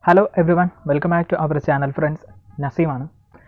hello everyone welcome back to our channel friends നസീമാണ്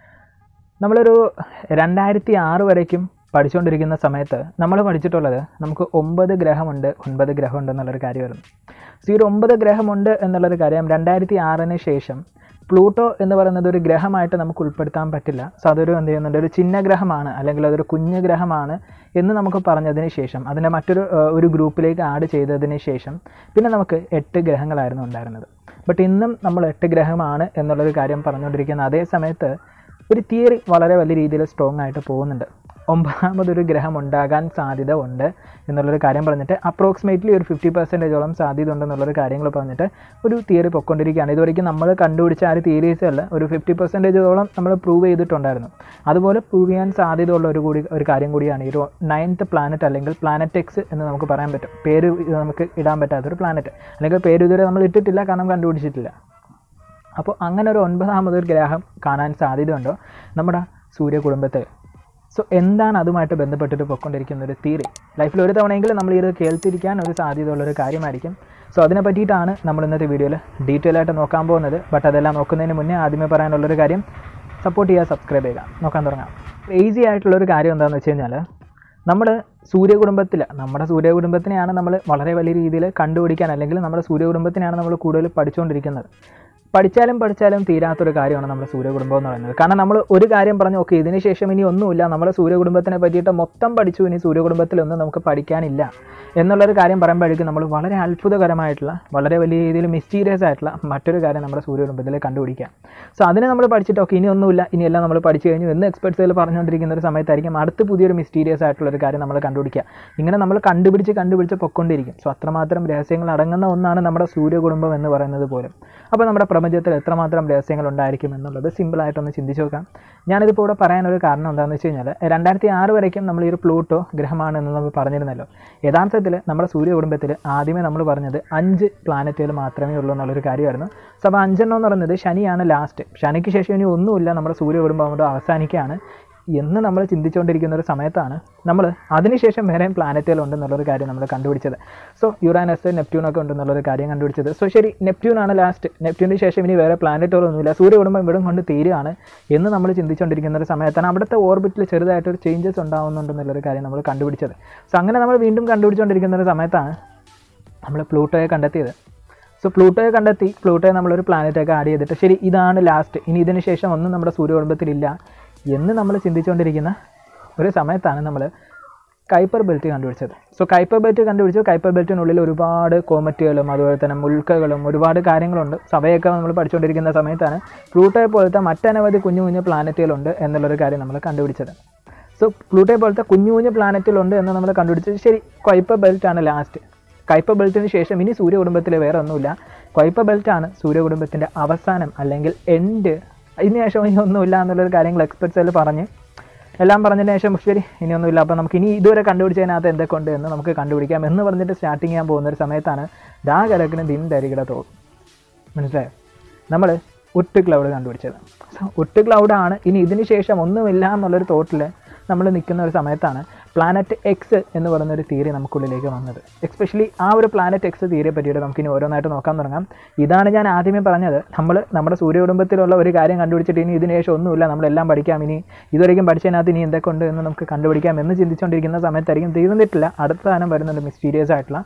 നമ്മളൊരു രണ്ടായിരത്തി ആറ് വരയ്ക്കും പഠിച്ചുകൊണ്ടിരിക്കുന്ന സമയത്ത് നമ്മൾ പഠിച്ചിട്ടുള്ളത് നമുക്ക് ഒമ്പത് ഗ്രഹമുണ്ട് ഒൻപത് ഗ്രഹമുണ്ട് എന്നുള്ളൊരു കാര്യമായിരുന്നു സോ ഈ ഒരു ഒമ്പത് ഗ്രഹമുണ്ട് എന്നുള്ളൊരു കാര്യം രണ്ടായിരത്തി ആറിന് ശേഷം പ്ലൂട്ടോ എന്ന് പറയുന്നത് ഒരു ഗ്രഹമായിട്ട് നമുക്ക് ഉൾപ്പെടുത്താൻ പറ്റില്ല സോ അതൊരു എന്ത് ചെയ്യുന്നുണ്ട് ഒരു ചിഹ്ന ഗ്രഹമാണ് അല്ലെങ്കിൽ അതൊരു കുഞ്ഞു ഗ്രഹമാണ് എന്ന് നമുക്ക് പറഞ്ഞതിന് ശേഷം അതിനെ മറ്റൊരു ഏഹ്, ഒരു ഗ്രൂപ്പിലേക്ക് ആഡ് ചെയ്തതിന് ശേഷം പിന്നെ നമുക്ക് എട്ട് ഗ്രഹങ്ങളായിരുന്നു ഉണ്ടായിരുന്നത് ബട്ട് ഇന്നും നമ്മൾ എട്ട് ഗ്രഹമാണ് എന്നുള്ളൊരു കാര്യം പറഞ്ഞുകൊണ്ടിരിക്കുന്ന അതേ സമയത്ത് ഒരു തിയറി വളരെ വലിയ രീതിയിൽ സ്ട്രോങ് ആയിട്ട് പോകുന്നുണ്ട് ഒമ്പതാമതൊരു ഗ്രഹം ഉണ്ടാകാൻ സാധ്യത ഉണ്ട് എന്നുള്ളൊരു കാര്യം പറഞ്ഞിട്ട് അപ്രോക്സിമേറ്റ്ലി ഒരു ഫിഫ്റ്റി പെർസെൻറ്റേജോളം സാധ്യത ഉണ്ടെന്നുള്ളൊരു കാര്യങ്ങൾ പറഞ്ഞിട്ട് ഒരു തിയറി പൊയ്ക്കൊണ്ടിരിക്കുകയാണ് ഇതുവരെയ്ക്കും നമ്മൾ കണ്ടുപിടിച്ച ആ ഒരു തിയറീസ് അല്ല ഒരു ഫിഫ്റ്റി പെർസെൻറ്റേജോളം നമ്മൾ പ്രൂവ് ചെയ്തിട്ടുണ്ടായിരുന്നു അതുപോലെ പ്രൂവ് ചെയ്യാൻ സാധ്യതയുള്ള ഒരു കൂടി ഒരു കാര്യം കൂടിയാണ് ഈ ഒരു നയൻത്ത് പ്ലാനറ്റ് അല്ലെങ്കിൽ പ്ലാനറ്റ് എക്സ് എന്ന് നമുക്ക് പറയാൻ പറ്റും പേര് ഇത് നമുക്ക് ഇടാൻ പറ്റാത്തൊരു പ്ലാനറ്റ് അല്ലെങ്കിൽ പേര് ഇതുവരെ നമ്മൾ ഇട്ടിട്ടില്ല കാരണം കണ്ടുപിടിച്ചിട്ടില്ല അപ്പോൾ അങ്ങനെ ഒരു ഒൻപതാമതൊരു ഗ്രഹം കാണാൻ സാധ്യതയുണ്ടോ നമ്മുടെ സൂര്യകുടുംബത്തിൽ സോ എന്താണ് അതുമായിട്ട് ബന്ധപ്പെട്ടിട്ട് പൊയ്ക്കൊണ്ടിരിക്കുന്ന ഒരു തിയറി ലൈഫിൽ ഒരു തവണയെങ്കിലും നമ്മൾ ഇത് കേൾത്തിരിക്കാൻ ഒരു സാധ്യതയുള്ളൊരു കാര്യമായിരിക്കും സോ അതിനെ പറ്റിയിട്ടാണ് നമ്മൾ ഇന്നത്തെ വീഡിയോയിൽ ഡീറ്റെയിൽ ആയിട്ട് നോക്കാൻ പോകുന്നത് ബട്ട് അതെല്ലാം നോക്കുന്നതിന് മുന്നേ ആദ്യമേ പറയാനുള്ളൊരു കാര്യം സപ്പോർട്ട് ചെയ്യുക സബ്സ്ക്രൈബ് ചെയ്യുക നോക്കാൻ തുടങ്ങാം ഈസി ആയിട്ടുള്ളൊരു കാര്യം എന്താണെന്ന് വെച്ച് കഴിഞ്ഞാൽ നമ്മൾ സൂര്യകുടുംബത്തിൽ നമ്മുടെ സൂര്യകുടുംബത്തിനെയാണ് നമ്മൾ വളരെ വലിയ രീതിയിൽ കണ്ടുപിടിക്കാൻ അല്ലെങ്കിൽ നമ്മുടെ സൂര്യകുടുംബത്തിനെയാണ് നമ്മൾ കൂടുതൽ പഠിച്ചുകൊണ്ടിരിക്കുന്നത് പഠിച്ചാലും പഠിച്ചാലും തീരാത്തൊരു കാര്യമാണ് നമ്മുടെ സൂര്യകുടുംബം എന്ന് പറയുന്നത് കാരണം നമ്മൾ ഒരു കാര്യം പറഞ്ഞു ഓക്കെ ഇതിന് ശേഷം ഇനി ഒന്നുമില്ല നമ്മുടെ സൂര്യകുടുംബത്തിനെ പറ്റിയിട്ട് മൊത്തം പഠിച്ചു ഇനി സൂര്യകുടുംബത്തിലൊന്നും നമുക്ക് പഠിക്കാനില്ല എന്നുള്ളൊരു കാര്യം പറയുമ്പോഴേക്കും നമ്മൾ വളരെ അത്ഭുതകരമായിട്ടുള്ള വളരെ വലിയ രീതിയിൽ മിസ്റ്റീരിയസ് ആയിട്ടുള്ള മറ്റൊരു കാര്യം നമ്മുടെ സൂര്യകുടുംബത്തിൽ കണ്ടുപിടിക്കാം സോ അതിനെ നമ്മൾ പഠിച്ചിട്ട് ഓക്കെ ഇനി ഒന്നുമില്ല ഇനിയെല്ലാം നമ്മൾ പഠിച്ചു കഴിഞ്ഞു എന്ന് എക്സ്പെർട്സുകൾ പറഞ്ഞുകൊണ്ടിരിക്കുന്ന ഒരു സമയത്തായിരിക്കും അടുത്ത് പുതിയൊരു മിസ്റ്റീരിയസ് ആയിട്ടുള്ള ഒരു കാര്യം നമ്മൾ കണ്ടുപിടിക്കുക ഇങ്ങനെ നമ്മൾ കണ്ടുപിടിച്ച് കണ്ടുപിടിച്ച് പൊക്കൊണ്ടിരിക്കും സോ അത്രമാത്രം രഹസ്യങ്ങൾ അടങ്ങുന്ന ഒന്നാണ് നമ്മുടെ സൂര്യകുടുംബം എന്ന് പറയുന്നത് പോലും അപ്പോൾ നമ്മുടെ പ്രപഞ്ചത്തിൽ എത്രമാത്രം രഹസ്യങ്ങൾ ഉണ്ടായിരിക്കും എന്നുള്ളത് സിമ്പിളായിട്ടൊന്ന് ചിന്തിച്ച് നോക്കാം ഞാനിതിപ്പോൾ ഇവിടെ പറയാനൊരു കാരണം എന്താണെന്ന് വെച്ച് കഴിഞ്ഞാൽ രണ്ടായിരത്തി ആറ് വരയ്ക്കും നമ്മൾ ഈ ഒരു പ്ലൂട്ടോ ഗ്രഹമാണ് എന്ന് നമ്മൾ പറഞ്ഞിരുന്നല്ലോ യഥാർത്ഥത്തിൽ നമ്മുടെ സൂര്യകുടുംബത്തിൽ ആദ്യമേ നമ്മൾ പറഞ്ഞത് അഞ്ച് പ്ലാനറ്റുകൾ മാത്രമേ ഉള്ളൂ എന്നുള്ളൊരു കാര്യമായിരുന്നു സോ അപ്പോൾ അഞ്ചെണ്ണം എന്ന് പറയുന്നത് ശനിയാണ് ലാസ്റ്റ് ശനിക്ക് ശേഷം ഇനി ഒന്നുമില്ല നമ്മുടെ സൂര്യകുടുംബം കൊണ്ട് അവസാനിക്കുകയാണ് എന്ന് നമ്മൾ ചിന്തിച്ചുകൊണ്ടിരിക്കുന്ന ഒരു സമയത്താണ് നമ്മൾ അതിനുശേഷം വേറെയും പ്ലാനറ്റുകൾ ഉണ്ടെന്നുള്ളൊരു കാര്യം നമ്മൾ കണ്ടുപിടിച്ചത് സോ യുറാനസ് നെപ്റ്റ്യൂണൊക്കെ ഉണ്ടെന്നുള്ളൊരു കാര്യം കണ്ടുപിടിച്ചത് സോ ശരി നെപ്റ്റ്യൂൺ ആണ് ലാസ്റ്റ് നെപ്റ്റ്യൂണിന് ശേഷം ഇനി വേറെ പ്ലാനറ്റുകളൊന്നുമില്ല സൂര്യകുടുംബം ഇവിടെ കൊണ്ട് തീരുകയാണ് എന്ന് നമ്മൾ ചിന്തിച്ചുകൊണ്ടിരിക്കുന്ന ഒരു സമയത്താണ് അവിടുത്തെ ഓർബിറ്റിൽ ചെറുതായിട്ടൊരു ചേഞ്ചസ് ഉണ്ടാകുന്നുണ്ടെന്നുള്ളൊരു കാര്യം നമ്മൾ കണ്ടുപിടിച്ചത് സോ അങ്ങനെ നമ്മൾ വീണ്ടും കണ്ടുപിടിച്ചുകൊണ്ടിരിക്കുന്ന ഒരു സമയത്താണ് നമ്മൾ പ്ലൂട്ടോയെ കണ്ടെത്തിയത് സോ പ്ലൂട്ടോയെ കണ്ടെത്തി പ്ലൂട്ടോയെ നമ്മളൊരു പ്ലാനറ്റൊക്കെ ആഡ് ചെയ്തിട്ട് ശരി ഇതാണ് ലാസ്റ്റ് ഇനി ഇതിന് ശേഷം ഒന്നും നമ്മുടെ സൂര്യകുടുംബത്തിലില്ല എന്ന് നമ്മൾ ചിന്തിച്ചുകൊണ്ടിരിക്കുന്ന ഒരു സമയത്താണ് നമ്മൾ കൈപ്പർ ബെൽറ്റ് കണ്ടുപിടിച്ചത് സോ കൈപ്പർ ബെൽറ്റ് കണ്ടുപിടിച്ചു കൈപ്പർ ബെൽറ്റിനുള്ളിൽ ഒരുപാട് കോമറ്റുകളും അതുപോലെ തന്നെ മുൽക്കകളും ഒരുപാട് കാര്യങ്ങളുണ്ട് സഭയൊക്കെ നമ്മൾ പഠിച്ചുകൊണ്ടിരിക്കുന്ന സമയത്താണ് പ്ലൂട്ടോയെ പോലത്തെ മറ്റനവധി കുഞ്ഞു കുഞ്ഞു പ്ലാനറ്റുകളുണ്ട് എന്നുള്ളൊരു കാര്യം നമ്മൾ കണ്ടുപിടിച്ചത് സോ പ്ലൂട്ടോയെ പോലത്തെ കുഞ്ഞു കുഞ്ഞു പ്ലാനറ്റുകളുണ്ട് എന്ന് നമ്മൾ കണ്ടുപിടിച്ചത് ശരി കൈപ്പർ ബെൽറ്റ് ആണ് ലാസ്റ്റ് കൈപ്പർ ബെൽറ്റിന് ശേഷം ഇനി സൂര്യകുടുംബത്തിൽ വേറെ ഒന്നുമില്ല കൈപ്പർ ബെൽറ്റാണ് സൂര്യകുടുംബത്തിൻ്റെ അവസാനം അല്ലെങ്കിൽ എൻഡ് ഇതിന് ശേഷം ഇനി ഒന്നുമില്ല എന്നുള്ളൊരു കാര്യങ്ങൾ എക്സ്പെർട്സ് പറഞ്ഞ് എല്ലാം പറഞ്ഞതിന് ശേഷം ശരി ഇനിയൊന്നുമില്ല അപ്പോൾ നമുക്ക് ഇനി ഇതുവരെ കണ്ടുപിടിച്ചതിനകത്ത് എന്തൊക്കെ ഉണ്ട് എന്ന് നമുക്ക് കണ്ടുപിടിക്കാം എന്ന് പറഞ്ഞിട്ട് സ്റ്റാർട്ടിങ് ചെയ്യാൻ പോകുന്ന ഒരു സമയത്താണ് ദാ കിടക്കുന്ന ദിൻ തരികിട തോന്നും മനസ്സിലായോ നമ്മൾ ഒട്ട് ക്ലൗഡ് കണ്ടുപിടിച്ചത് സോ ഒട്ട് ക്ലൗഡാണ് ഇനി ഇതിന് ശേഷം ഒന്നുമില്ല എന്നുള്ളൊരു തോട്ടിൽ നമ്മൾ നിൽക്കുന്ന ഒരു സമയത്താണ് പ്ലാനറ്റ് എക്സ് എന്ന് പറയുന്ന ഒരു തിയറി നമുക്കുള്ളിലേക്ക് വന്നത് എക്സ്പെഷ്യലി ആ ഒരു പ്ലാനറ്റ് എക്സ് തിയറിയെ പറ്റിയിട്ട് നമുക്ക് ഇനി ഓരോന്നായിട്ട് നോക്കാൻ തുടങ്ങാം ഇതാണ് ഞാൻ ആദ്യമേ പറഞ്ഞത് നമ്മൾ നമ്മുടെ സൂര്യകുടുംബത്തിലുള്ള ഒരു കാര്യം കണ്ടുപിടിച്ചിട്ട് ഇനി ഇതിന് ശേഷം ഒന്നുമില്ല നമ്മളെല്ലാം പഠിക്കാം ഇനി ഇതുവരെയും പഠിച്ചതിനകത്ത് ഇനി എന്തൊക്കെ ഉണ്ട് എന്ന് നമുക്ക് കണ്ടുപിടിക്കാം എന്ന് ചിന്തിച്ചുകൊണ്ടിരിക്കുന്ന സമയത്തായിരിക്കും തീർന്നിട്ടില്ല അടുത്ത സാധനം വരുന്നുണ്ട് മിസ്റ്റീരിയസ് ആയിട്ടുള്ള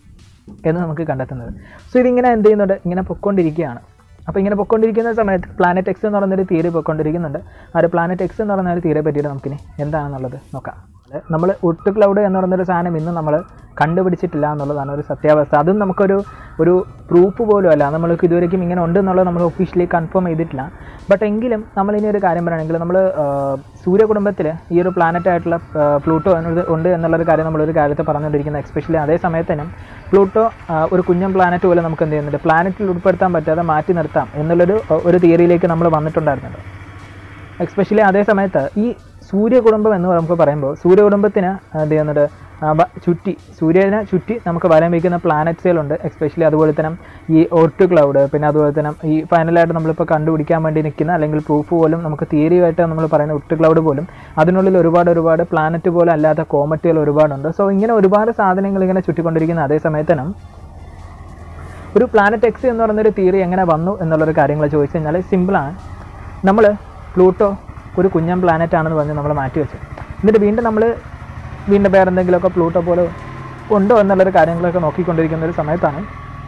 എന്ന് നമുക്ക് കണ്ടെത്തുന്നത് സോ ഇതിങ്ങനെ എന്ത് ചെയ്യുന്നുണ്ട് ഇങ്ങനെ പൊയ്ക്കൊണ്ടിരിക്കുകയാണ് അപ്പോൾ ഇങ്ങനെ പൊയ്ക്കൊണ്ടിരിക്കുന്ന സമയത്ത് പ്ലാനറ്റ് എക്സ് എന്ന് പറയുന്നൊരു തിയറി പൊയ്ക്കൊണ്ടിരിക്കുന്നുണ്ട് ആ ഒരു പ്ലാനറ്റ് എക്സ് എന്ന് പറയുന്ന ഒരു തിയറിയെ പറ്റിയിട്ട് നമുക്കിനി എന്താണെന്നുള്ളത് നോക്കാം നമ്മൾ ഒട്ട് ക്ലൗഡ് എന്ന് പറയുന്നൊരു സാധനം ഇന്ന് നമ്മൾ കണ്ടുപിടിച്ചിട്ടില്ല എന്നുള്ളതാണ് ഒരു സത്യാവസ്ഥ അതും നമുക്കൊരു ഒരു പ്രൂഫ് പോലും അല്ല നമ്മൾക്ക് ഇതുവരെയും ഇങ്ങനെ ഉണ്ട് എന്നുള്ളത് നമ്മൾ ഒഫീഷ്യലി കൺഫേം ചെയ്തിട്ടില്ല ബട്ട് എങ്കിലും നമ്മൾ ഇനി ഒരു കാര്യം പറയുകയാണെങ്കിൽ നമ്മൾ സൂര്യകുടുംബത്തിൽ ഈ ഒരു പ്ലാനറ്റ് ആയിട്ടുള്ള പ്ലൂട്ടോ എന്നത് ഉണ്ട് എന്നുള്ളൊരു കാര്യം നമ്മളൊരു കാര്യത്തെ പറഞ്ഞുകൊണ്ടിരിക്കുന്നത് എക്സ്പെഷ്യലി അതേ സമയത്ത് തന്നെ പ്ലൂട്ടോ ആ, ഒരു കുഞ്ഞൻ പ്ലാനറ്റ് പോലെ നമുക്ക് എന്ത് ചെയ്യുന്നുണ്ട് പ്ലാനറ്റിൽ ഉൾപ്പെടുത്താൻ പറ്റാതെ മാറ്റി നിർത്താം എന്നുള്ളൊരു ഒരു തിയറിയിലേക്ക് നമ്മൾ വന്നിട്ടുണ്ടായിരുന്നുണ്ട് എക്സ്പെഷ്യലി അതേ സമയത്ത് ഈ സൂര്യകുടുംബം എന്ന് നമുക്ക് പറയുമ്പോൾ സൂര്യകുടുംബത്തിന് എന്ത് ചെയ്യുന്നുണ്ട് ആ, വ- ചുറ്റി സൂര്യനെ ചുറ്റി നമുക്ക് വരാൻ വയ്ക്കുന്ന പ്ലാനറ്റ്സുകളുണ്ട് എക്സ്പെഷ്യലി അതുപോലെ തന്നെ ഈ ഓർട്ട് ക്ലൗഡ് പിന്നെ അതുപോലെ തന്നെ ഈ ഫൈനലായിട്ട് നമ്മളിപ്പോൾ കണ്ടുപിടിക്കാൻ വേണ്ടി നിൽക്കുന്ന അല്ലെങ്കിൽ പ്രൂഫ് പോലും നമുക്ക് തിയറിയായിട്ട് നമ്മൾ പറയുന്ന ഒട്ട് ക്ലൗഡ് പോലും അതിനുള്ളിൽ ഒരുപാട് ഒരുപാട് പ്ലാനറ്റ് പോലെ അല്ലാത്ത കോമറ്റുകൾ ഒരുപാടുണ്ട് സോ ഇങ്ങനെ ഒരുപാട് സാധനങ്ങൾ ഇങ്ങനെ ചുറ്റിക്കൊണ്ടിരിക്കുന്ന അതേ സമയത്ത് തന്നെ ഒരു പ്ലാനറ്റ് എക്സ് എന്ന് പറയുന്നൊരു തിയറി എങ്ങനെ വന്നു എന്നുള്ളൊരു കാര്യങ്ങൾ ചോദിച്ചു കഴിഞ്ഞാൽ സിമ്പിളാണ് നമ്മൾ പ്ലൂട്ടോ ഒരു കുഞ്ഞൻ പ്ലാനറ്റ് ആണെന്ന് പറഞ്ഞ് നമ്മൾ മാറ്റി വെച്ചു എന്നിട്ട് വീണ്ടും നമ്മൾ വീണ്ടും വേറെ എന്തെങ്കിലുമൊക്കെ പ്ലൂട്ടോ പോലെ ഉണ്ടോ എന്നുള്ളൊരു കാര്യങ്ങളൊക്കെ നോക്കിക്കൊണ്ടിരിക്കുന്ന ഒരു സമയത്താണ്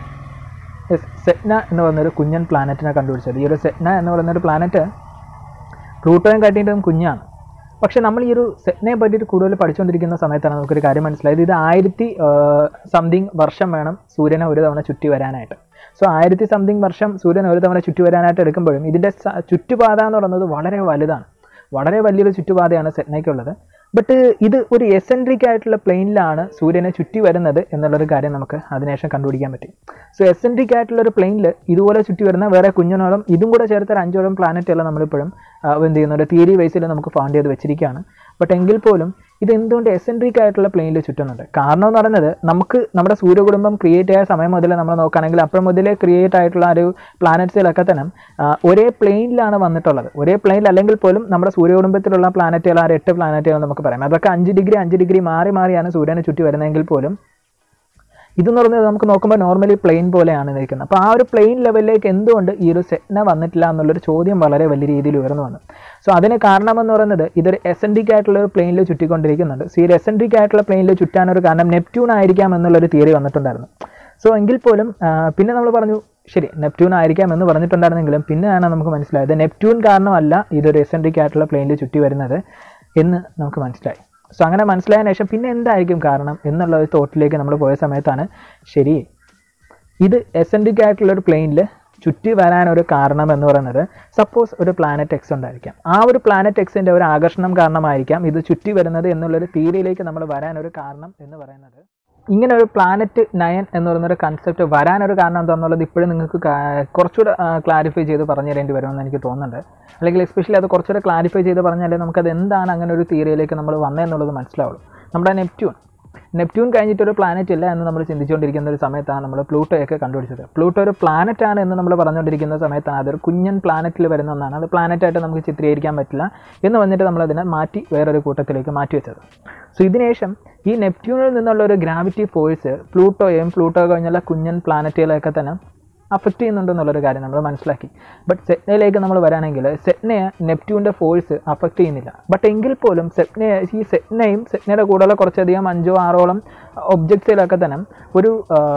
യെസ് സെറ്റ്ന എന്ന് പറയുന്നൊരു കുഞ്ഞൻ പ്ലാനറ്റിനെ കണ്ടുപിടിച്ചത് ഈ ഒരു സെറ്റ്ന എന്ന് പറയുന്നൊരു പ്ലാനറ്റ് പ്ലൂട്ടോയും കാട്ടിയിട്ടും കുഞ്ഞാണ് പക്ഷേ നമ്മൾ ഈ ഒരു സെറ്റിനെ പറ്റിയിട്ട് കൂടുതൽ പഠിച്ചുകൊണ്ടിരിക്കുന്ന സമയത്താണ് നമുക്കൊരു കാര്യം മനസ്സിലായത് ഇത് ആയിരത്തി സംതിങ് വർഷം വേണം സൂര്യനെ ഒരു തവണ ചുറ്റി വരാനായിട്ട് സോ ആയിരത്തി സംതിങ് വർഷം സൂര്യനെ ഒരു തവണ ചുറ്റി വരാനായിട്ട് എടുക്കുമ്പോഴും ഇതിൻ്റെ സ- ചുറ്റുപാത എന്ന് പറയുന്നത് വളരെ വലുതാണ് വളരെ വലിയൊരു ചുറ്റുപാതയാണ് സെറ്റ്നയ്ക്കുള്ളത് ബട്ട് ഇത് ഒരു എസെൻട്രിക് ആയിട്ടുള്ള പ്ലെയിനിലാണ് സൂര്യനെ ചുറ്റി വരുന്നത് എന്നുള്ളൊരു കാര്യം നമുക്ക് അതിനുശേഷം കണ്ടുപിടിക്കാൻ പറ്റും സോ എസെൻട്രിക് ആയിട്ടുള്ള ഒരു പ്ലെയിനിൽ ഇതുപോലെ ചുറ്റി വരുന്ന വേറെ കുഞ്ഞനോളം ഇതും കൂടെ ചേർത്ത് ഒരു അഞ്ചോളം പ്ലാനറ്റുകൾ നമ്മളിപ്പോഴും ആ, എന്ത് ചെയ്യുന്ന ഒരു തിയറി വൈസിൽ നമുക്ക് ഫൗണ്ട് ചെയ്ത് വെച്ചിരിക്കുകയാണ് ബട്ട് എങ്കിൽ പോലും ഇത് എന്തുകൊണ്ട് എസെൻട്രിക് ആയിട്ടുള്ള പ്ലെയിനിൽ ചുറ്റുന്നുണ്ട് കാരണം എന്ന് പറയുന്നത് നമുക്ക് നമ്മുടെ സൂര്യകുടുംബം ക്രിയേറ്റ് ആയ സമയം മുതൽ നമ്മൾ നോക്കുകയാണെങ്കിൽ അപ്പം മുതലേ ക്രിയേറ്റ് ആയിട്ടുള്ള ആ ഒരു പ്ലാനറ്റ്സിലൊക്കെ തന്നെ ആ, ഒരേ പ്ലെയിനിലാണ് വന്നിട്ടുള്ളത് ഒരേ പ്ലെയിനിൽ അല്ലെങ്കിൽ പോലും നമ്മുടെ സൂര്യകുടുംബത്തിലുള്ള പ്ലാനറ്റുകൾ ആ ഒരു എട്ട് പ്ലാനറ്റുകൾ നമുക്ക് പറയാം അതൊക്കെ അഞ്ച് ഡിഗ്രി അഞ്ച് ഡിഗ്രി മാറി മാറിയാണ് സൂര്യനെ ചുറ്റി വരുന്നതെങ്കിൽ പോലും ഇതെന്ന് പറയുന്നത് നമുക്ക് നോക്കുമ്പോൾ നോർമലി പ്ലെയിൻ പോലെയാണ് നിൽക്കുന്നത് അപ്പോൾ ആ ഒരു പ്ലെയിൻ ലെവലിലേക്ക് എന്തുകൊണ്ട് ഈ ഒരു സെറ്റ്ന വന്നിട്ടില്ല എന്നുള്ളൊരു ചോദ്യം വളരെ വലിയ രീതിയിൽ ഉയർന്നു വന്നു സോ അതിന് കാരണമെന്ന് പറയുന്നത് ഇതൊരു എസെൻട്രിക് ആയിട്ടുള്ള ഒരു പ്ലെയിനിൽ ചുറ്റിക്കൊണ്ടിരിക്കുന്നുണ്ട് സോ ഈ ഒരു എസെൻട്രിക് ആയിട്ടുള്ള പ്ലെയിനിൽ ചുറ്റാനൊരു കാരണം നെപ്റ്റ്യൂൺ ആയിരിക്കാം എന്നുള്ളൊരു തിയറി വന്നിട്ടുണ്ടായിരുന്നു സോ എങ്കിൽ പോലും ആ, പിന്നെ നമ്മൾ പറഞ്ഞു ശരി നെപ്റ്റ്യൂൺ ആയിരിക്കാം എന്ന് പറഞ്ഞിട്ടുണ്ടായിരുന്നെങ്കിലും പിന്നെയാണ് നമുക്ക് മനസ്സിലായത് നെപ്റ്റ്യൂൺ കാരണമല്ല ഇതൊരു എസെൻട്രിക് ആയിട്ടുള്ള പ്ലെയിനിൽ ചുറ്റി വരുന്നത് എന്ന് നമുക്ക് മനസ്സിലായി സോ അങ്ങനെ മനസ്സിലായതിനു ശേഷം പിന്നെ എന്തായിരിക്കും കാരണം എന്നുള്ള ഒരു തോട്ടിലേക്ക് നമ്മൾ പോയ സമയത്താണ് ശരി ഇത് എസെൻട്രിക് ആയിട്ടുള്ള ഒരു പ്ലെയിനിൽ ചുറ്റി വരാനൊരു കാരണം എന്ന് പറയുന്നത് സപ്പോസ് ഒരു പ്ലാനറ്റ് എക്സ് ഉണ്ടായിരിക്കാം ആ ഒരു പ്ലാനറ്റ് എക്സിൻ്റെ ഒരു ആകർഷണം കാരണമായിരിക്കാം ഇത് ചുറ്റി വരുന്നത് എന്നുള്ളൊരു തിയറിയിലേക്ക് നമ്മൾ വരാനൊരു കാരണം എന്ന് പറയുന്നത് ഇങ്ങനെ ഒരു പ്ലാനറ്റ് നയൻ എന്ന് പറയുന്ന ഒരു കൺസെപ്റ്റ് വരാനൊരു കാരണം എന്താണെന്നുള്ളത് ഇപ്പോഴും നിങ്ങൾക്ക് കാ- കുറച്ചുകൂടെ ക്ലാരിഫൈ ചെയ്ത് പറഞ്ഞു തരേണ്ടി വരുമെന്ന് എനിക്ക് തോന്നുന്നുണ്ട് അല്ലെങ്കിൽ എസ്പെഷ്യലി അത് കുറച്ചുകൂടെ ക്ലാരിഫൈ ചെയ്ത് പറഞ്ഞാലേ നമുക്കത് എന്താണ് അങ്ങനെ ഒരു തിയറിയിലേക്ക് നമ്മൾ വന്നതെന്നുള്ളത് മനസ്സിലാവുള്ളൂ നമ്മുടെ നെപ്റ്റ്യൂൺ നെപ്റ്റ്യൂൺ കഴിഞ്ഞിട്ട് ഒരു പ്ലാനറ്റ് ഇല്ല എന്ന് നമ്മൾ ചിന്തിച്ചുകൊണ്ടിരിക്കുന്ന ഒരു സമയത്താണ് നമ്മൾ പ്ലൂട്ടോയൊക്കെ കണ്ടുപിടിച്ചത് പ്ലൂട്ടോ ഒരു പ്ലാനറ്റ് ആണ് എന്ന് നമ്മൾ പറഞ്ഞുകൊണ്ടിരിക്കുന്ന സമയത്താണ് അതൊരു കുഞ്ഞൻ പ്ലാനറ്റിൽ വരുന്ന ഒന്നാണ് അത് planet ആയിട്ട് നമുക്ക് ചിത്രീകരിക്കാൻ പറ്റില്ല എന്ന് വന്നിട്ട് നമ്മൾ അതിനെ മാറ്റി വേറൊരു കൂട്ടത്തിലേക്ക് മാറ്റി വെച്ചത് സോ ഇതിനുശേഷം ഈ നെപ്റ്റ്യൂണിൽ നിന്നുള്ള ഒരു ഗ്രാവിറ്റി ഫോഴ്സ് പ്ലൂട്ടോയും പ്ലൂട്ടോ കഴിഞ്ഞുള്ള കുഞ്ഞൻ പ്ലാനറ്റുകളെയൊക്കെ തന്നെ അഫക്റ്റ് ചെയ്യുന്നുണ്ടെന്നുള്ളൊരു കാര്യം നമ്മൾ മനസ്സിലാക്കി ബട്ട് സെറ്റ്നയിലേക്ക് നമ്മൾ വരാണെങ്കിൽ സെറ്റ്നയെ നെപ്റ്റ്യൂണിൻ്റെ ഫോഴ്സ് അഫക്റ്റ് ചെയ്യുന്നില്ല ബട്ട് എങ്കിൽ പോലും സെറ്റ്നെ ഈ സെറ്റ്നയും സെറ്റ്നയുടെ കൂടെയുള്ള കുറച്ചധികം അഞ്ചോ ആറോളം ഒബ്ജക്ട്സിലൊക്കെ തന്നെ ഒരു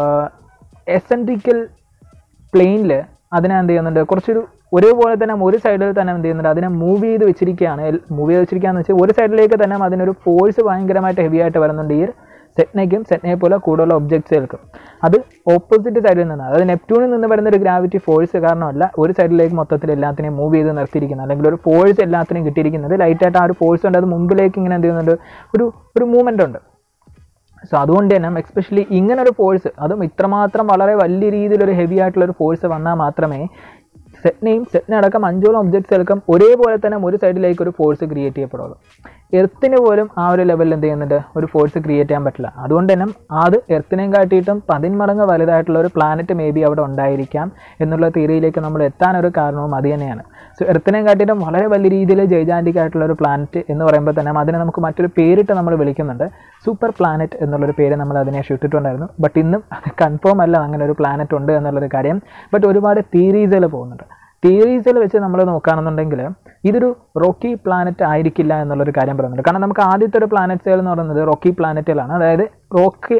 എസെൻട്രിക്കൽ പ്ലെയിനിൽ അതിനെ എന്ത് ചെയ്യുന്നുണ്ട് കുറച്ചൊരു ഒരേപോലെ തന്നെ ഒരു സൈഡിൽ തന്നെ എന്ത് ചെയ്യുന്നുണ്ട് അതിനെ മൂവ് ചെയ്ത് വെച്ചിരിക്കുകയാണ് മൂവ് ചെയ്ത് വെച്ചിരിക്കുകയെന്ന് വെച്ചാൽ ഒരു സൈഡിലേക്ക് തന്നെ അതിനൊരു ഫോഴ്സ് ഭയങ്കരമായിട്ട് ഹെവി ആയിട്ട് വരുന്നുണ്ട് ഈ സെറ്റ്നയ്ക്കും സെറ്റ്നയെ പോലെ കൂടുതലുള്ള ഒബ്ജക്ട്സുകൾക്കും അത് ഓപ്പോസിറ്റ് സൈഡിൽ നിന്നാണ് അതായത് നെപ്റ്റ്യൂണിൽ നിന്ന് വരുന്ന ഒരു ഗ്രാവിറ്റി ഫോഴ്സ് കാരണമല്ല ഒരു സൈഡിലേക്ക് മൊത്തത്തിൽ എല്ലാത്തിനെയും മൂവ് ചെയ്ത് നിർത്തിയിരിക്കുന്നത് അല്ലെങ്കിൽ ഒരു ഫോഴ്സ് എല്ലാത്തിനും കിട്ടിയിരിക്കുന്നത് ലൈറ്റായിട്ട് ആ ഒരു ഫോഴ്സ് ഉണ്ട് അത് മുമ്പിലേക്ക് ഇങ്ങനെ എന്ത് ചെയ്യുന്നുണ്ട് ഒരു ഒരു മൂവ്മെൻ്റ് ഉണ്ട് സോ അതുകൊണ്ട് തന്നെ എക്സ്പെഷ്യലി ഇങ്ങനെ ഒരു ഫോഴ്സ് അതും ഇത്രമാത്രം വളരെ വലിയ രീതിയിലൊരു ഹെവി ആയിട്ടുള്ള ഒരു ഫോഴ്സ് വന്നാൽ മാത്രമേ സെറ്റിനെയും സെറ്റിനടക്കം അഞ്ചോളം ഒബ്ജക്ട്സുകൾക്കും ഒരേപോലെ തന്നെ ഒരു സൈഡിലേക്ക് ഒരു ഫോഴ്സ് ക്രിയേറ്റ് ചെയ്യപ്പെടുള്ളൂ എർത്തിന് പോലും ആ ഒരു ലെവലിൽ എന്ത് ചെയ്യുന്നുണ്ട് ഒരു ഫോഴ്സ് ക്രിയേറ്റ് ചെയ്യാൻ പറ്റില്ല അതുകൊണ്ട് തന്നെ അത് എർത്തിനെയും കാട്ടിയിട്ടും പതിന്മടങ്ങ് വലുതായിട്ടുള്ള ഒരു പ്ലാനറ്റ് മേ ബി അവിടെ ഉണ്ടായിരിക്കാം എന്നുള്ള തിയറിയിലേക്ക് നമ്മൾ എത്താനൊരു കാരണവും അത് തന്നെയാണ് സോ എർത്തിനെയും കാട്ടിയിട്ടും വളരെ വലിയ രീതിയിൽ ജൈജാൻറ്റിക് ആയിട്ടുള്ള ഒരു പ്ലാനറ്റ് എന്ന് പറയുമ്പോൾ തന്നെ അതിനെ നമുക്ക് മറ്റൊരു പേരിട്ട് നമ്മൾ വിളിക്കുന്നുണ്ട് സൂപ്പർ പ്ലാനറ്റ് എന്നുള്ളൊരു പേര് നമ്മൾ അതിനെ ഇട്ടിട്ടുണ്ടായിരുന്നു ബട്ട് ഇന്നും അത് കൺഫേം അല്ല അങ്ങനെ ഒരു പ്ലാനറ്റ് ഉണ്ട് എന്നുള്ളൊരു കാര്യം ബട്ട് ഒരുപാട് തിയറീസുകൾ പോകുന്നുണ്ട് തിയറീസിൽ വെച്ച് നമ്മൾ നോക്കുകയാണെന്നുണ്ടെങ്കിൽ ഇതൊരു റോക്കി പ്ലാനറ്റ് ആയിരിക്കില്ല എന്നുള്ളൊരു കാര്യം പറയുന്നുണ്ട് കാരണം നമുക്ക് ആദ്യത്തെ ഒരു പ്ലാനറ്റ്സുകൾ എന്ന് പറയുന്നത് റോക്കി പ്ലാനറ്റുകളാണ് അതായത് റോക്കി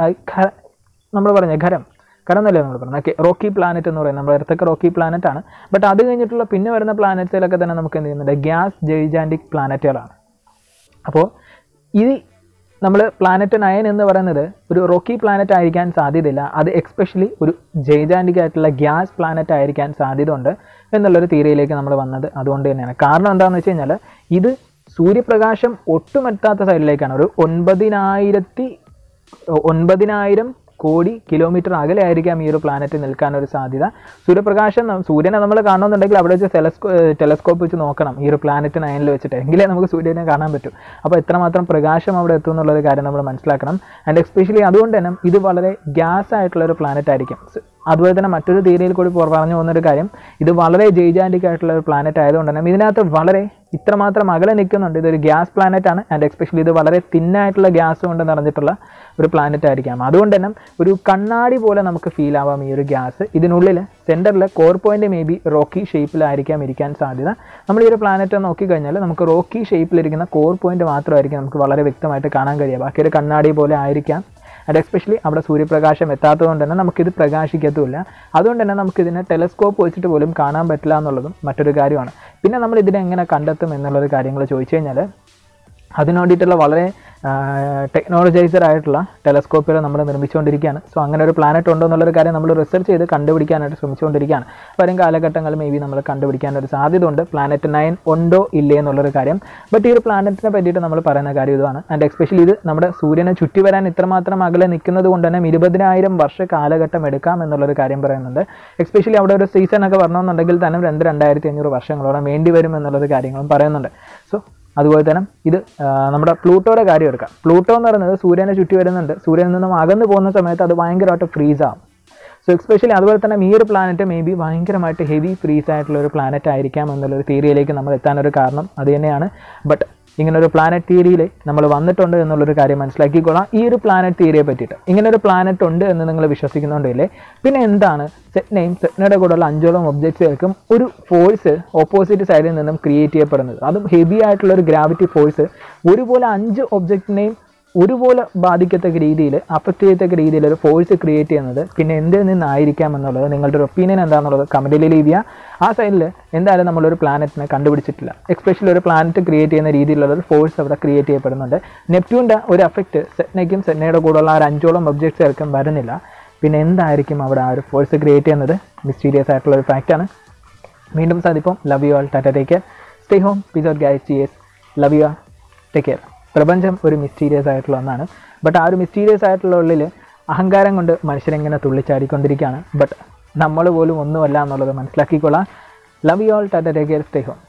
നമ്മൾ പറഞ്ഞ ഖരം ഖരം എന്നല്ലേ നമ്മൾ പറഞ്ഞത് ഓക്കെ റോക്കി പ്ലാനറ്റ് എന്ന് പറയുന്നത് നമ്മുടെ എർത്തൊക്കെ റോക്കി പ്ലാനറ്റ് ആണ് ബട്ട് അത് കഴിഞ്ഞിട്ടുള്ള പിന്നെ വരുന്ന പ്ലാനറ്റ്സിലൊക്കെ തന്നെ നമുക്ക് എന്ത് ചെയ്യുന്നുണ്ട് ഗ്യാസ് ജൈജാൻറ്റിക് പ്ലാനറ്റുകളാണ് അപ്പോൾ ഇത് നമ്മൾ പ്ലാനറ്റ് നയൻ എന്ന് പറയുന്നത് ഒരു റോക്കി പ്ലാനറ്റ് ആയിരിക്കാൻ സാധ്യതയില്ല അത് എക്സ്പെഷ്യലി ഒരു ജൈജാൻറ്റിക് ആയിട്ടുള്ള ഗ്യാസ് പ്ലാനറ്റ് ആയിരിക്കാൻ സാധ്യത ഉണ്ട് എന്നുള്ളൊരു തിയറിയിലേക്ക് നമ്മൾ വന്നത് അതുകൊണ്ട് തന്നെയാണ് കാരണം എന്താണെന്ന് വെച്ച് കഴിഞ്ഞാൽ ഇത് സൂര്യപ്രകാശം ഒട്ടും എത്താത്ത സൈഡിലേക്കാണ് ഒരു ഒൻപതിനായിരത്തി ഒൻപതിനായിരം കോടി കിലോമീറ്റർ അകലെ ആയിരിക്കാം ഈ ഒരു പ്ലാനറ്റ് നിൽക്കാൻ ഒരു സാധ്യത സൂര്യപ്രകാശം ന- സൂര്യനെ നമ്മൾ കാണണമെന്നുണ്ടെങ്കിൽ അവിടെ വെച്ച് ടെലസ്കോ ടെലസ്കോപ്പ് വെച്ച് നോക്കണം ഈ ഒരു പ്ലാനറ്റ് നയനിൽ വെച്ചിട്ട് എങ്കിലേ നമുക്ക് സൂര്യനെ കാണാൻ പറ്റൂ അപ്പോൾ എത്രമാത്രം പ്രകാശം അവിടെ എത്തും എന്നുള്ളൊരു കാര്യം നമ്മൾ മനസ്സിലാക്കണം ആൻഡ് എസ്പെഷ്യലി അതുകൊണ്ട് തന്നെ ഇത് വളരെ ഗ്യാസ് ആയിട്ടുള്ള ഒരു പ്ലാനറ്റ് ആയിരിക്കും സ് അതുപോലെ തന്നെ മറ്റൊരു തിയറിയിൽ കൂടി പുറ- പറഞ്ഞു പോകുന്നൊരു കാര്യം ഇത് വളരെ ജൈജാൻറ്റിക് ആയിട്ടുള്ള ഒരു പ്ലാനറ്റ് ആയതുകൊണ്ട് തന്നെ ഇതിനകത്ത് വളരെ ഇത്രമാത്രം അകലെ നിൽക്കുന്നുണ്ട് ഇതൊരു ഗ്യാസ് പ്ലാനറ്റ് ആണ് ആൻഡ് എക്സ്പെഷ്യലി ഇത് വളരെ തിന്നായിട്ടുള്ള ഗ്യാസ് കൊണ്ട് നിറഞ്ഞിട്ടുള്ള ഒരു പ്ലാനറ്റ് ആയിരിക്കാം അതുകൊണ്ട് തന്നെ ഒരു കണ്ണാടി പോലെ നമുക്ക് ഫീൽ ആവാം ഈ ഒരു ഗ്യാസ് ഇതിനുള്ളിൽ സെൻറ്ററിൽ core point may be rocky ഷേപ്പിലായിരിക്കാം ഇരിക്കാൻ സാധ്യത നമ്മൾ ഈ ഒരു പ്ലാനറ്റ് നോക്കിക്കഴിഞ്ഞാൽ നമുക്ക് റോക്കി ഷേപ്പിലിരിക്കുന്ന കോർ പോയിന്റ് മാത്രമായിരിക്കും നമുക്ക് വളരെ വ്യക്തമായിട്ട് കാണാൻ കഴിയുക ബാക്കി ഒരു കണ്ണാടി പോലെ ആയിരിക്കാം ആൻഡ് എക്സ്പെഷ്യലി അവിടെ സൂര്യപ്രകാശം എത്താത്തതുകൊണ്ട് തന്നെ നമുക്കിത് പ്രകാശിക്കത്തുമില്ല അതുകൊണ്ട് തന്നെ നമുക്കിതിനെ ടെലസ്കോപ്പ് വെച്ചിട്ട് പോലും കാണാൻ പറ്റില്ല എന്നുള്ളതും മറ്റൊരു കാര്യമാണ് പിന്നെ നമ്മൾ ഇതിനെ എങ്ങനെ കണ്ടെത്തും എന്നുള്ളൊരു കാര്യങ്ങൾ ചോദിച്ചു കഴിഞ്ഞാൽ അതിന് വേണ്ടിയിട്ടുള്ള വളരെ ടെക്നോളജൈസർ ആയിട്ടുള്ള ടെലസ്കോപ്പുകൾ നമ്മൾ നിർമ്മിച്ചുകൊണ്ടിരിക്കുകയാണ് സോ അങ്ങനെ ഒരു പ്ലാനറ്റ് ഉണ്ടോ എന്നുള്ളൊരു കാര്യം നമ്മൾ റിസർച്ച് ചെയ്ത് കണ്ടുപിടിക്കാനായിട്ട് ശ്രമിച്ചുകൊണ്ടിരിക്കുകയാണ് വരും കാലഘട്ടങ്ങളിൽ മേ ബി നമ്മൾ കണ്ടുപിടിക്കാൻ ഒരു സാധ്യത ഉണ്ട് പ്ലാനറ്റ് നയൻ ഉണ്ടോ ഇല്ലേ എന്നുള്ളൊരു കാര്യം ബട്ട് ഈ ഒരു പ്ലാനറ്റിനെ പറ്റിയിട്ട് നമ്മൾ പറയുന്ന കാര്യം ഇതാണ് ആൻഡ് എക്സ്പെഷ്യലി ഇത് നമ്മുടെ സൂര്യനെ ചുറ്റി വരാൻ ഇത്രമാത്രം അകലെ നിൽക്കുന്നത് കൊണ്ട് തന്നെ ഇരുപതിനായിരം വർഷ കാലഘട്ടം എടുക്കാം എന്നുള്ളൊരു കാര്യം പറയുന്നുണ്ട് എക്സ്പെഷ്യലി അവിടെ ഒരു സീസൺ ഒക്കെ വരണമെന്നുണ്ടെങ്കിൽ തന്നെ രണ്ട് രണ്ടായിരത്തി അഞ്ഞൂറ് വർഷങ്ങളോളം വേണ്ടി വരും എന്നുള്ളൊരു കാര്യങ്ങളും പറയുന്നുണ്ട് സോ അതുപോലെ തന്നെ ഇത് ആ, നമ്മുടെ പ്ലൂട്ടോയുടെ കാര്യം എടുക്കാം പ്ലൂട്ടോ എന്ന് പറയുന്നത് സൂര്യനെ ചുറ്റി വരുന്നുണ്ട് സൂര്യനിൽ നിന്നും അകന്നു പോകുന്ന സമയത്ത് അത് ഭയങ്കരമായിട്ട് ഫ്രീസ് ആവും സോ എക്സ്പെഷ്യലി അതുപോലെ തന്നെ ഈ ഒരു പ്ലാനറ്റ് മേ ബി ഭയങ്കരമായിട്ട് ഹെവി ഫ്രീസ് ആയിട്ടുള്ള ഒരു പ്ലാനറ്റ് ആയിരിക്കാം എന്നുള്ളൊരു തിയറിയിലേക്ക് നമ്മൾ എത്താനൊരു കാരണം അത് തന്നെയാണ് ബട്ട് ഇങ്ങനെ ഒരു പ്ലാനറ്റ് തിയറിയിൽ നമ്മൾ വന്നിട്ടുണ്ട് എന്നുള്ളൊരു കാര്യം മനസ്സിലാക്കിക്കൊള്ളാം ഈ ഒരു പ്ലാനറ്റ് തിയറിയെ പറ്റിയിട്ട് ഇങ്ങനെ ഒരു പ്ലാനറ്റ് ഉണ്ട് എന്ന് നിങ്ങൾ വിശ്വസിക്കുന്നുണ്ടല്ലേ പിന്നെ എന്താണ് സെറ്റ്നെയും സെറ്റ്നയുടെ കൂടെയുള്ള അഞ്ചോളം ഒബ്ജക്ട്സുകൾക്കും ഒരു ഫോഴ്സ് ഓപ്പോസിറ്റ് സൈഡിൽ നിന്നും ക്രിയേറ്റ് ചെയ്യപ്പെടുന്നത് അതും ഹെവി ആയിട്ടുള്ള ഒരു ഗ്രാവിറ്റി ഫോഴ്സ് ഒരുപോലെ അഞ്ച് ഒബ്ജക്റ്റിനെയും ഒരുപോലെ ബാധിക്കത്തക്ക രീതിയിൽ അഫക്റ്റ് ചെയ്യത്തക്ക രീതിയിൽ ഒരു ഫോഴ്സ് ക്രിയേറ്റ് ചെയ്യുന്നത് പിന്നെ എന്തിൽ നിന്നായിരിക്കാം എന്നുള്ളത് നിങ്ങളുടെ ഒരു ഒപ്പീനിയൻ എന്താണെന്നുള്ളത് കമൻറ്റിൽ ലീവ് ചെയ്യുക ആ സൈഡിൽ എന്തായാലും നമ്മളൊരു പ്ലാനറ്റിനെ കണ്ടുപിടിച്ചിട്ടില്ല എക്സ്പെഷ്യലി ഒരു പ്ലാനറ്റ് ക്രിയേറ്റ് ചെയ്യുന്ന രീതിയിലുള്ള ഒരു ഫോഴ്സ് അവിടെ ക്രിയേറ്റ് ചെയ്യപ്പെടുന്നുണ്ട് നെപ്റ്റ്യൂണിൻ്റെ ഒരു എഫക്റ്റ് സെറ്റ്നയ്ക്കും സെറ്റ്നയുടെ കൂടെയുള്ള ആ ഒരു അഞ്ചോളം ഒബ്ജക്ട്സുകൾക്കും വരുന്നില്ല പിന്നെ എന്തായിരിക്കും അവിടെ ആ ഒരു ഫോഴ്സ് ക്രിയേറ്റ് ചെയ്യുന്നത് മിസ്റ്റീരിയസ് ആയിട്ടുള്ള ഒരു ഫാക്റ്റാണ് വീണ്ടും സാധിപ്പം love you all tata take care stay home peace out guys T S love you all take care പ്രപഞ്ചം ഒരു മിസ്റ്റീരിയസ് ആയിട്ടുള്ള ഒന്നാണ് ബട്ട് ആ ഒരു മിസ്റ്റീരിയസ് ആയിട്ടുള്ള ഉള്ളിൽ അഹങ്കാരം കൊണ്ട് മനുഷ്യരെങ്ങനെ തുള്ളിച്ചാടിക്കൊണ്ടിരിക്കുകയാണ് ബട്ട് നമ്മൾ പോലും ഒന്നുമല്ല എന്നുള്ളത് മനസ്സിലാക്കിക്കൊള്ളാം love you all tata take care stay home